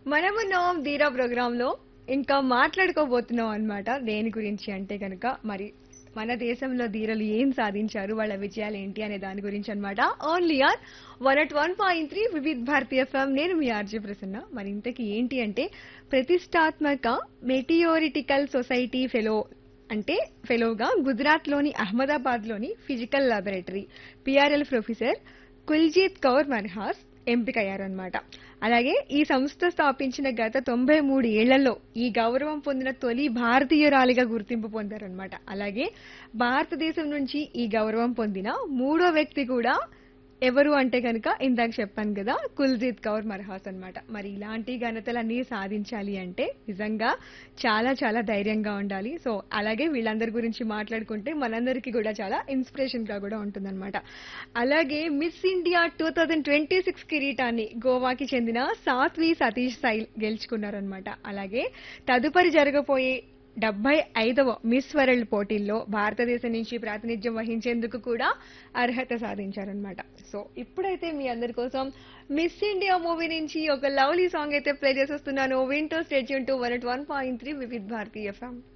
మనమున్నాం ధీరా ప్రోగ్రామ్ లో ఇంకా మాట్లాడుకోబోతున్నాం అన్నమాట దేని గురించి అంటే కనుక మరి మన దేశంలో ధీరలు ఏం సాధించారు వాళ్ళ విజయాలు ఏంటి అనే దాని గురించి అన్నమాట only are one at one point three Vividh Bharati FM నేను మీ ఆర్జే ప్రసన్న మరి ఇంతకీ ఏంటి అంటే ప్రతిష్టాత్మక మెటియోరిటికల్ సొసైటీ ఫెలో అంటే ఫెలోగా గుజరాత్లోని అహ్మదాబాద్లోని physical laboratory PRL professor Kuljeet Kaur Manhas ఎంపికయ్యారన్నమాట అలాగే ఈ సంస్థ స్థాపించిన గత తొంభై మూడు ఏళ్లలో ఈ గౌరవం పొందిన తొలి భారతీయురాలిగా గుర్తింపు పొందారనమాట అలాగే భారతదేశం నుంచి ఈ గౌరవం పొందిన మూడో వ్యక్తి కూడా ఎవరు అంటే కనుక ఇందాక చెప్పాను కదా కుల్జీత్ కౌర్ మర్హాస్ అన్నమాట మరి ఇలాంటి ఘనతలన్నీ సాధించాలి అంటే నిజంగా చాలా చాలా ధైర్యంగా ఉండాలి సో అలాగే వీళ్ళందరి గురించి మాట్లాడుకుంటే మనందరికీ కూడా చాలా ఇన్స్పిరేషన్ గా కూడా ఉంటుందన్నమాట అలాగే Miss India two thousand twenty six కిరీటాన్ని గోవాకి చెందిన సాత్వి సతీష్ సైల్ గెలుచుకున్నారనమాట అలాగే తదుపరి జరగబోయే డెబ్బై ఐదవ మిస్ వరల్డ్ పోటీల్లో భారతదేశం నుంచి ప్రాతినిధ్యం వహించేందుకు కూడా అర్హత సాధించారనమాట సో ఇప్పుడైతే మీ అందరి కోసం మిస్ ఇండియా మూవీ నుంచి ఒక లవ్లీ సాంగ్ అయితే ప్లే చేసేస్తున్నాను వింటో stay tuned to one one point three Vividh Bharati FM